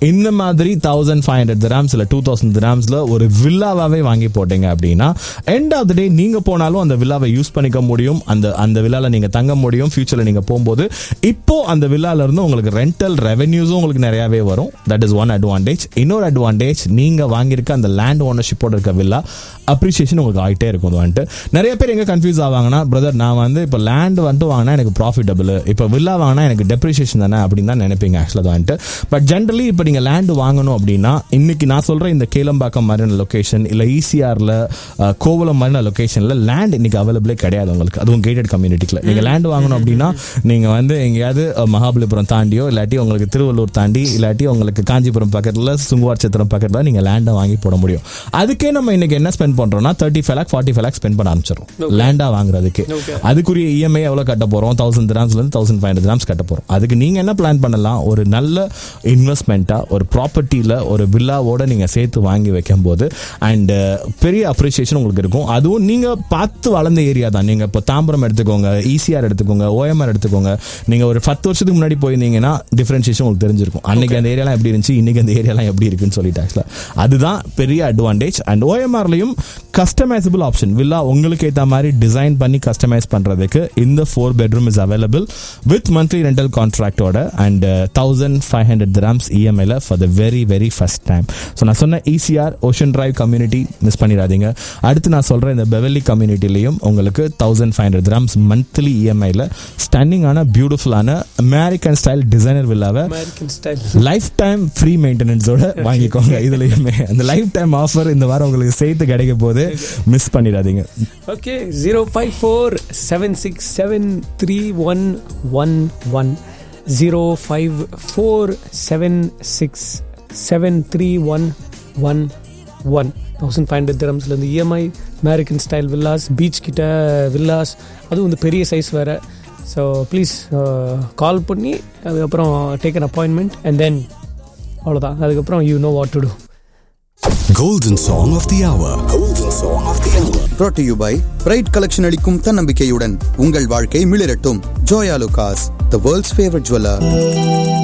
இந்த மாதிரி thousand five hundred dirhams இல்லை டூ தௌசண்ட் திராம்ஸ்ல ஒரு வில்லாவாவே வாங்கி போட்டீங்க அப்படின்னா எண்ட் ஆஃப் த டே நீங்க போனாலும் அந்த வில்லாவை யூஸ் பண்ணிக்க முடியும் அந்த அந்த வில்லால நீங்க தங்க முடியும் ஃபியூச்சர்ல நீங்க போகும்போது இப்போ அந்த வில்லால இருந்து உங்களுக்கு ரெண்டல் ரெவென்யூஸும் உங்களுக்கு நிறையவே வரும் தட் இஸ் ஒன் அட்வான்டேஜ் இன்னொரு அட்வான்டேஜ் நீங்க வாங்கியிருக்க அந்த லேண்ட் ஓனர்ஷிப்போட இருக்க வில்லா அப்ரிசியேஷன் உங்களுக்கு ஆகிட்டே இருக்கும் அது வந்துட்டு நிறைய பேர் எங்க கன்ஃபியூஸ் ஆவாங்கன்னா பிரதர் நான் வந்து இப்போ லேண்ட் வந்துட்டு வாங்கினா எனக்கு ப்ராஃபிட்டபிள் இப்போ வில்லா வாங்கினா எனக்கு டெப்ரிசியேஷன் தானே அப்படின்னு தான் நினைப்பீங்க ஆக்சுவலாக வந்துட்டு பட் ஜென்ரலி இப்போ நீங்கள் லேண்ட் வாங்கணும் அப்படின்னா இன்னைக்கு நான் சொல்ற இந்த கேளம்பாக்கம் மாதிரியான லொகேஷன் இல்லை ஈசிஆர்ல கோவலம் மாதிரியான லொகேஷன்ல லேண்ட் இன்னைக்கு அவைலபிளே கிடையாது உங்களுக்கு அதுவும் கேட்டட் கம்யூனிட்டிக்குள்ள நீங்க லேண்ட் வாங்கணும் அப்படின்னா நீங்க வந்து எங்கேயாவது அஹ், மகாபலிபுரம் தாண்டியோ இல்லாட்டி உங்களுக்கு திருவள்ளூர் தாண்டி இல்லாட்டி உங்களுக்கு காஞ்சிபுரம் பக்கத்துல சுங்குவார் சித்திரம் பக்கத்துல நீங்க லேண்டை வாங்கி போட முடியும் அதுக்கே நம்ம இன்னைக்கு என்ன ஸ்பெண்ட் பண்றோம்னா thirty five lakh forty five lakh spend பண்ண ஆரம்பிச்சிடும் லேண்டா வாங்குறதுக்கு Okay. அதுக்குரிய இஎம்ஐ எவ்வளவு கட்ட போறோம் தௌசண்ட் கிராம்ஸ்ல இருந்து தௌசண்ட் ஃபைவ் ஹண்ட்ரட் கிராம்ஸ் கட்ட போறோம் அதுக்கு நீங்க என்ன பிளான் பண்ணலாம் ஒரு நல்ல இன்வெஸ்ட்மெண்ட்டா ஒரு ப்ராப்பர்ட்டியில ஒரு வில்லாவோட நீங்க சேர்த்து வாங்கி வைக்கும் போது அண்ட் பெரிய அப்ரிசியேஷன் உங்களுக்கு இருக்கும் அதுவும் நீங்க பார்த்து வளர்ந்த ஏரியா தான் நீங்க இப்போ தாம்பரம் எடுத்துக்கோங்க ஈசிஆர் எடுத்துக்கோங்க ஓஎம்ஆர் எடுத்துக்கோங்க நீங்க ஒரு பத்து வருஷத்துக்கு முன்னாடி போயிருந்தீங்கன்னா டிஃபரன்ஷியேஷன் உங்களுக்கு தெரிஞ்சிருக்கும் அன்னைக்கு அந்த ஏரியாலாம் எப்படி இருந்துச்சு இன்னைக்கு அந்த ஏரியாலாம் எப்படி இருக்குன்னு சொல்லிட்டு ஆக்சுவலா அதுதான் பெரிய அட்வான்டேஜ் அண்ட் ஓஎம்ஆர்லையும் கஸ்டமைசபிள் ஆப்ஷன் வில்லா உங்களுக்கு ஏற்ற மாதிரி டிசைன் பண்ணி கஸ்டமைஸ் பண்றதுக்கு இந்த four bedroom is available with monthly rental கான்ட்ராக்டோட and thousand five hundred grams இஎம்ஐல for the very very first time so நான் சொன்ன ECR ocean drive community miss பண்ணிடாதீங்க அடுத்து நான் சொல்ற இந்த பெவல்லி கம்யூனிட்டிலையும் உங்களுக்கு thousand five hundred grams monthly இஎம்ஐல ஸ்டன்னிங்கான பியூட்டிஃபுல்லான அமெரிக்கன் ஸ்டைல் டிசைனர் வில்லாவை American style life time free மெயின்டெனன்ஸோட வாங்கிக்கோங்க இதுலயுமே அந்த லைஃப் டைம் ஆஃபர் இந்த வாரம் உங்களுக்கு சேர்த்து கிடைக்க போது மிஸ் பண்ணிடாதீங்க okay zero five four seven six seven three one one one zero five four seven six seven three one one one thousand five hundred திரம்ஸ்லேருந்து EMI American style villas beach கிட்ட villas அதுவும் வந்து பெரிய size வேறு so please call பண்ணி அதுக்கப்புறம் take an appointment and then அவ்வளோதான் அதுக்கப்புறம் you know what to do Golden Song of the Hour. Golden Song of the Hour. brought to you by bride collection அளிக்கும் தன்னம்பிக்கையுடன் உங்கள் வாழ்க்கை மிளிரட்டும் Joyalukkas the world's favourite jeweller